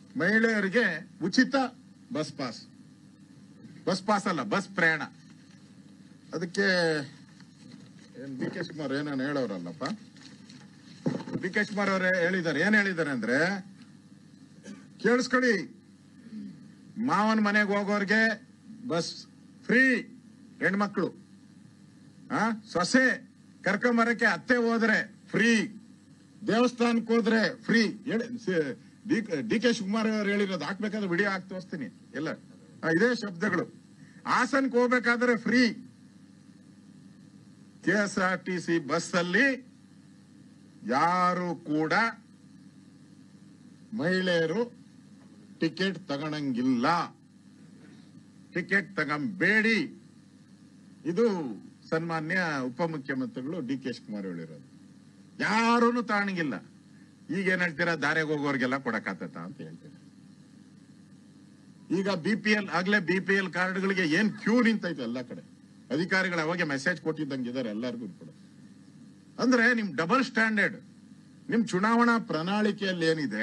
ಮಹಿಳೆಯರಿಗೆ ಉಚಿತ bus pass bus pass ಅಲ್ಲ ಬಸ್ ಪ್ರಯಾಣ ಅದಕ್ಕೆ ಏನ್ ಡಿ ಕೆ ಶಿವಕುಮಾರ್ ಏನೇನು ಹೇಳೋರಲ್ಲಪ್ಪ ಡಿ ಕೆ ಶಿವಕುಮಾರ್ ಅವರೇ ಹೇಳಿದ್ದಾರೆ ಏನ್ ಹೇಳಿದ್ದಾರೆ ಅಂದ್ರೆ ಕೇಳಿಸ್ಕೊಳ್ಳಿ ಮಾವನ ಮನೆಗೆ ಹೋಗೋರ್ಗೆ ಬಸ್ ಫ್ರೀ ಹೆಣ್ಮಕ್ಳು ಆ ಸೊಸೆ ಕರ್ಕೊಂಬರಕ್ಕೆ ಅತ್ತೆ ಹೋದ್ರೆ ಫ್ರೀ ದೇವಸ್ಥಾನಕ್ಕೆ ಹೋದ್ರೆ ಫ್ರೀ ಡಿ ಕೆ ಶಿವಕುಮಾರ್ ಅವರು ಹೇಳಿರೋದು ಹಾಕ್ಬೇಕಾದ್ರೆ ವಿಡಿಯೋ ಹಾಕಿ ತೋರಿಸ್ತೀನಿ ಎಲ್ಲ ಆ, ಇದೇ ಶಬ್ದಗಳು ಹಾಸನ್ಗೆ ಹೋಗ್ಬೇಕಾದ್ರೆ free K S R T C bus ಅಲ್ಲಿ ಯಾರು ಕೂಡ ಮಹಿಳೆಯರು ಟಿಕೆಟ್ ತಗೊಳಂಗಿಲ್ಲ ಟಿಕೆಟ್ ತಗೊಂಬೇಡಿ ಇದು ಸನ್ಮಾನ್ಯ ಉಪಮುಖ್ಯಮಂತ್ರಿಗಳು ಡಿ ಕೆ ಶಿವಕುಮಾರ್ ಹೇಳಿರೋದು ಯಾರೂ ತಗೊಳಂಗಿಲ್ಲ ಈಗ ಏನ್ ಹೇಳ್ತೀರಾ ದಾರಿಗೆ ಹೋಗೋರ್ಗೆಲ್ಲ ಕೊಡಕಾತತ ಅಂತ ಹೇಳ್ತೀರಾ ಈಗ ಬಿ ಪಿ ಎಲ್ ಆಗ್ಲೇ ಬಿ ಪಿ ಎಲ್ ಕಾರ್ಡ್ಗಳಿಗೆ ಏನ್ ಕ್ಯೂ ನಿಂತೈತೆ ಎಲ್ಲ ಕಡೆ ಅಧಿಕಾರಿಗಳು ಅವಾಗ ಮೆಸೇಜ್ ಕೊಟ್ಟಿದ್ದಂಗಿದ್ದಾರೆ ಎಲ್ಲರಿಗೂ ಕೂಡ ಅಂದ್ರೆ ನಿಮ್ ಡಬಲ್ ಸ್ಟ್ಯಾಂಡರ್ಡ್ ನಿಮ್ ಚುನಾವಣಾ ಪ್ರಣಾಳಿಕೆಯಲ್ಲಿ ಏನಿದೆ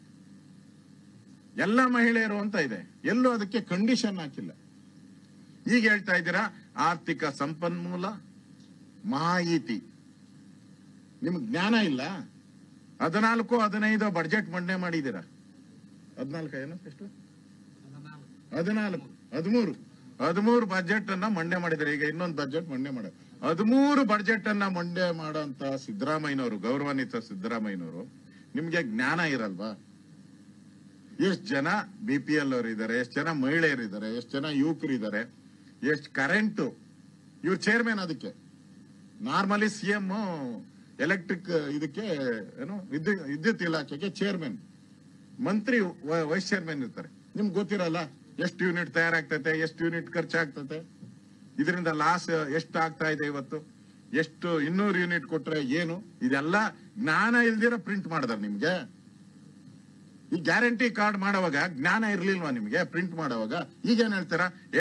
ಎಲ್ಲ ಮಹಿಳೆಯರು ಅಂತ ಇದೆ ಎಲ್ಲೂ ಅದಕ್ಕೆ ಕಂಡೀಷನ್ ಹಾಕಿಲ್ಲ ಈಗ ಹೇಳ್ತಾ ಇದ್ದೀರಾ ಆರ್ಥಿಕ ಸಂಪನ್ಮೂಲ ಮಾಹಿತಿ ನಿಮ್ಗೆ ಜ್ಞಾನ ಇಲ್ಲ ಹದಿನಾಲ್ಕು ಹದಿನೈದು ಬಡ್ಜೆಟ್ ಮಂಡನೆ ಮಾಡಿದ್ದೀರಾ ಹದಿನಾಲ್ಕು ಏನು ಎಷ್ಟು ಹದಿನಾಲ್ಕು ಹದಿಮೂರು ಹದಿಮೂರು ಬಜೆಟ್ ಅನ್ನ ಮಂಡನೆ ಮಾಡಿದ್ದಾರೆ ಈಗ ಇನ್ನೊಂದು ಬಜೆಟ್ ಮಂಡನೆ ಮಾಡ ಹದಿಮೂರು ಬಜೆಟ್ ಅನ್ನ ಮಂಡನೆ ಮಾಡೋಂತ ಸಿದ್ದರಾಮಯ್ಯನವರು ಗೌರವಾನ್ವಿತ ಸಿದ್ದರಾಮಯ್ಯನವರು ನಿಮ್ಗೆ ಜ್ಞಾನ ಇರಲ್ವಾ ಎಷ್ಟು ಜನ ಬಿ ಪಿ ಎಲ್ ಅವರು ಇದ್ದಾರೆ ಎಷ್ಟು ಜನ ಮಹಿಳೆಯರು ಇದ್ದಾರೆ ಎಷ್ಟು ಜನ ಯುವಕರು ಇದ್ದಾರೆ ಎಷ್ಟು ಕರೆಂಟು ಇವ್ರು ಚೇರ್ಮನ್ ಅದಕ್ಕೆ ನಾರ್ಮಲಿ ಸಿ ಎಂ ಎಲೆಕ್ಟ್ರಿಕ್ ಇದಕ್ಕೆ ಏನು ವಿದ್ಯುತ್ ವಿದ್ಯುತ್ ಇಲಾಖೆಗೆ ಚೇರ್ಮನ್ ಮಂತ್ರಿ ವ- ವೈಸ್ ಚೇರ್ಮನ್ ಇರ್ತಾರೆ ನಿಮ್ಗೆ ಗೊತ್ತಿರಲ್ಲ ಎಷ್ಟು ಯೂನಿಟ್ ತಯಾರಾಗ್ತೈತೆ ಎಷ್ಟು ಯೂನಿಟ್ ಖರ್ಚಾಗ್ತೈತೆ ಇದರಿಂದ ಲಾಸ್ ಎಷ್ಟು ಆಗ್ತಾ ಇದೆ ಇವತ್ತು ಎಷ್ಟು ಇನ್ನೂರು ಯೂನಿಟ್ ಕೊಟ್ರೆ ಏನು ಇದೆಲ್ಲ ಜ್ಞಾನ ಇಲ್ದಿರ ಪ್ರಿಂಟ್ ಮಾಡಿದಾರೆ ನಿಮ್ಗೆ ಈ ಗ್ಯಾರಂಟಿ ಕಾರ್ಡ್ ಮಾಡೋವಾಗ ಜ್ಞಾನ ಇರ್ಲಿಲ್ವಾ ನಿಮ್ಗೆ ಪ್ರಿಂಟ್ ಮಾಡೋವಾಗ ಈಗೇನ್ ಹೇಳ್ತೀರಾ